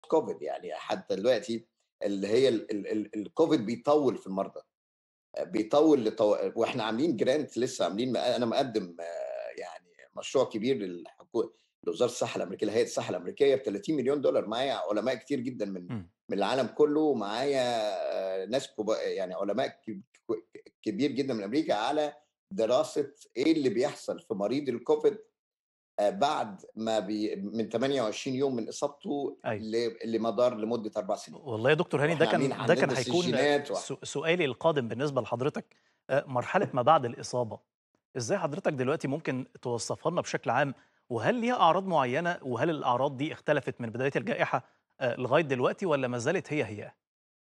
كوفيد يعني حتى دلوقتي اللي هي ال ال ال الكوفيد بيطوّل في المرضى، آآ بيطوّل لطو وإحنا عاملين grant لسه عاملين م أنا مقدّم يعني مشروع كبير للحكو لوزارة الصحة الأمريكية لهيئة الصحة الأمريكية ب30.000.000$ معايا علماء كتير جدًا من إمم. من العالم كلّه، ومعايا ناس كبا يعني علماء ك ك كبير جدًا من أمريكا على دراسة إيه اللي بيحصل في مريض الكوفيد آآ بعد ما بي من 28 يوم من إصابته أيوه. ل لمدار لمدة 4 سنين. والله يا دكتور هاني ده وإحنا عاملين كان ده كان هندرس هيكون الجينات و س سؤالي القادم بالنسبة لحضرتك، آآ مرحلة ما بعد الإصابة، إزاي حضرتك دلوقتي ممكن توصّفها لنا بشكل عام، وهل ليها أعراض معيّنة، وهل الأعراض دي اختلفت من بداية الجائحة آآ لغاية دلوقتي والّا ما زالت هي، هياه؟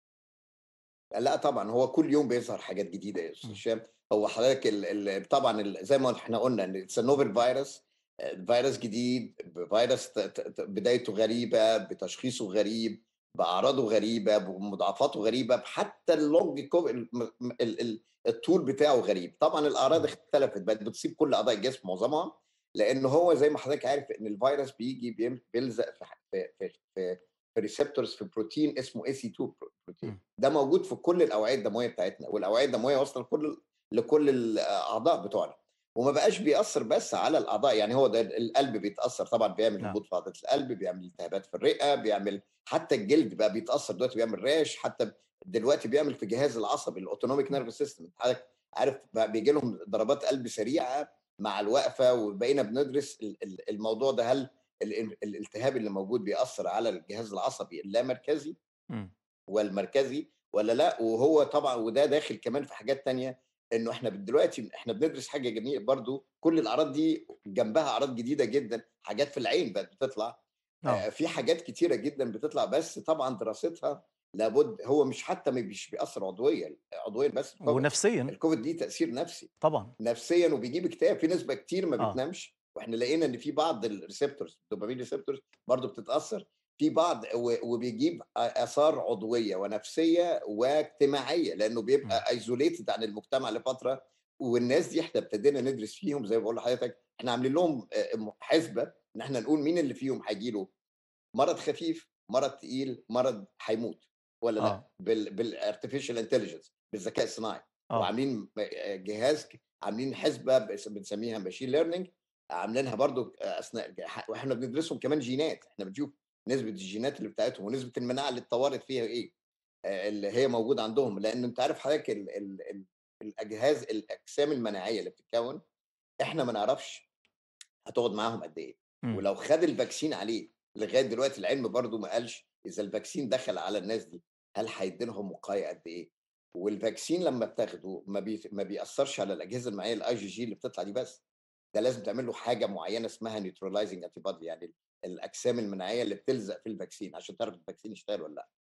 لأ طبعًا، هو كل يوم بيظهر حاجات جديدة يا أستاذ إمم. هشام، هو حضرتك ال ال طبعًا ال زي ما إحنا قُلنا إن it's a novel virus آآ فيروس جديد، بفيروس ت ت ت بدايته غريبة، بتشخيصه غريب، بأعراضه غريبة، بمضاعفاته غريبة، بحتى الlong كوف ال م م ال ال الطول بتاعه غريب، طبعًا الأعراض إمم. اختلفت بقت بتصيب كل أعضاء الجسم معظمها، لإن هو زي ما حضرتك عارف إن الفيروس بييجي بيم بيلزق في ح في في في في receptors في بروتين اسمه ACE2 برو بروتين، إمم. ده موجود في كل الأوعية الدموية بتاعتنا، والأوعية الدموية واصلة لكل لكل الأعضاء بتوعنا، وما بقاش بيأثّر بس على الأعضاء، يعني هو ده القلب بيتأثّر طبعًا بيعمل نعم. هبوط في عضلة القلب، بيعمل التهابات في الرئة، بيعمل حتى الجلد بقى بيتأثّر دلوقتي بيعمل rash حتى دلوقتي بيعمل في الجهاز العصبي الautonomic nervous system أنت حضرتك عارف بقى بييجي لهم ضربات قلب سريعة مع الوقفة، وبقينا بندرس ال ال الموضوع ده هل الان الالتهاب اللي موجود بيأثّر على الجهاز العصبي اللامركزي إمم. والمركزي والّا لأ، وهو طبعًا وده داخل كمان في حاجات تانية، إنه إحنا ب دلوقتي إحنا بندرس حاجة جميلة برضه، كل الأعراض دي جنبها أعراض جديدة جدًا، حاجات في العين بقت بتطلع، آه. آآ في حاجات كتيرة جدًا بتطلع، بس طبعًا دراستها لابد هو مش حتى م مش بيأثّر عضويًا عضويًا بس الكوفيد، ونفسيًا. الكوفيد دي تأثير نفسي، طبعًا. نفسيًا وبيجيب اكتئاب، في نسبة كتير ما آه. بتنامش، وإحنا لقينا إن في بعض الreceptors الدوبامين receptors برضه بتتأثّر، في بعض و وبيجيب آ آثار عضوية ونفسية واجتماعية، لإنه إمم. بيبقى isolated عن المجتمع لفترة، والناس دي إحنا ابتدينا ندرس فيهم زي ما باقول لحضرتك، إحنا عاملين لهم آآ م حسبة إن إحنا نقول مين اللي فيهم هييجي له مرض خفيف، مرض تقيل، مرض هيموت والّا آه. لأ، بال بالartificial intelligence بالذكاء الصناعي، آه. وعاملين آآ جهاز ك عاملين حسبة بس بنسميها machine learning عاملينها برضه أثناء ح وإحنا بندرسهم كمان جينات، إحنا بنشوف نسبة الجينات اللي بتاعتهم ونسبة المناعة اللي اتطوّرت فيها إيه، آآ اللي هي موجودة عندهم، لإن أنت عارف حضرتك ال ال ال الأجهاز الأجسام المناعية اللي بتتكوّن، إحنا ما نعرفش هتقعد معاهم قد إيه، إمم. ولو خَد الvaccine عليه لغاية دلوقتي العلم برضه ما قالش إذا الvaccine دخل على الناس دي، هل هيدّي لهم وقاية قد إيه، والvaccine لمّا بتاخده ما بي ما بيأثّرش على الأجهزة المناعية الIgG اللي بتطلع دي بس، ده لازم تعمل له حاجة معيّنة اسمها neutralizing antibody يعني ال الأجسام المناعية اللي بتلزق في الvaccine عشان تعرف الvaccine يشتغل والّا لأ.